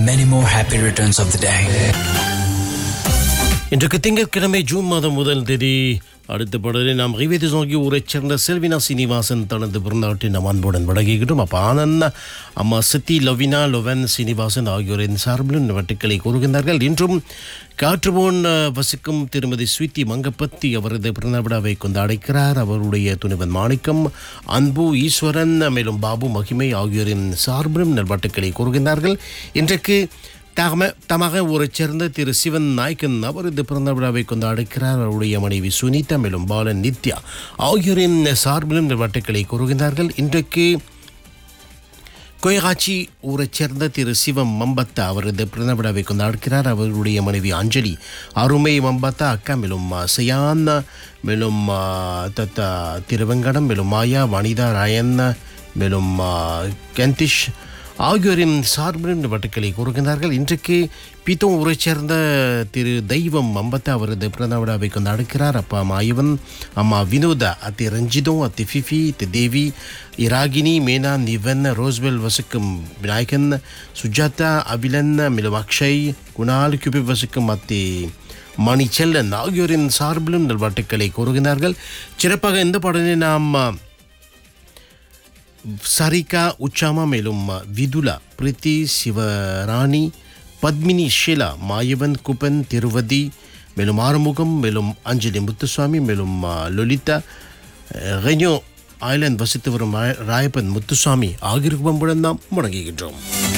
many more happy returns of the day. இன்றைக்கு திங்கட்கிழமை June மாதம் முதல் தேதி அடுத்த பாடலில் நாம் கைவேதி சோங்கி ஊரைச் சேர்ந்த செல்வினா சீனிவாசன் தனது பிறந்தநாட்டை நாம் அன்புடன் வழங்குகின்றோம் அப்போ ஆனந்த அம்மா சித்தி லவினா லொவன் சீனிவாசன் ஆகியோரின் சார்பில் இந்த வட்டுக்களை கூறுகின்றார்கள் இன்றும் காற்றுபோன் வசிக்கும் திருமதி ஸ்வீத்தி மங்கப்பத்தி அவரது பிறந்த விழாவை கொண்டாடிக்கிறார் அவருடைய துணிவன் மாணிக்கம் அன்பு ஈஸ்வரன் மேலும் பாபு மகிமை ஆகியோரின் சார்பிலும் நல்வாட்டுக்களை கூறுகின்றார்கள் இன்றைக்கு தம தமாக ஊரைச் சேர்ந்த திரு சிவன் நாயக்கன் அவரது பிறந்த விழாவை கொண்டாடுகிறார் அவருடைய மனைவி சுனிதா மேலும் பாலன் நித்யா ஆகியோரின் சார்பிலும் இந்த வட்டுக்களை கூறுகின்றார்கள் இன்றைக்கு கொயகாட்சி ஊரைச் சேர்ந்த திரு சிவம் மம்பத்தா அவரது பிறந்த விழாவை கொண்டாடுகிறார் அவருடைய மனைவி அஞ்சலி அருமை மம்பத்தா அக்கா மேலும் சயான் மேலும் ஆ, தத்தா திருவெங்கடம் மேலும் மாயா வனிதா ராயன் மேலும் ஆ, கந்திஷ் ஆகியோரின் சார்பில் இந்த வட்டுக்களை கூறுகின்றார்கள் இன்றைக்கு பீத்தோ ஊரைச் சேர்ந்த திரு தெய்வம் அம்பத்தா அவரது பிறந்த விழாவை கொண்டாடுகிறார் அப்பா அம்மா ஐவன் அம்மா வினோதா அத்தி ரஞ்சிதோ அத்தி ஃபிஃபி அத்தி தேவி இராகினி மேனா நிவன் ரோஸ்வெல் வசிக்கும் விநாயகன் சுஜாதா அபிலன் மேலும் அக்ஷய் குணால் கியூபி வசிக்கும் அத்தி மணிச்செல்லன் ஆகியோரின் சார்பிலும் நல்வாட்டுக்களை கூறுகின்றார்கள் சிறப்பாக இந்த பாடலை நாம் சரிகா உச்சாமா மேலும் விதுலா பிரித்தி சிவராணி பத்மினி ஷீலா மாயவன் குப்பன் திருவதி மேலும் ஆறுமுகம் மேலும் அஞ்சலி முத்துசுவாமி மேலும் ஆ, லொலிதா ரெனியோ ஐலண்ட் வசித்து வரும் ராய- ராயப்பன் முத்துசுவாமி ஆகியோருடன் நாம் முடங்குகின்றோம்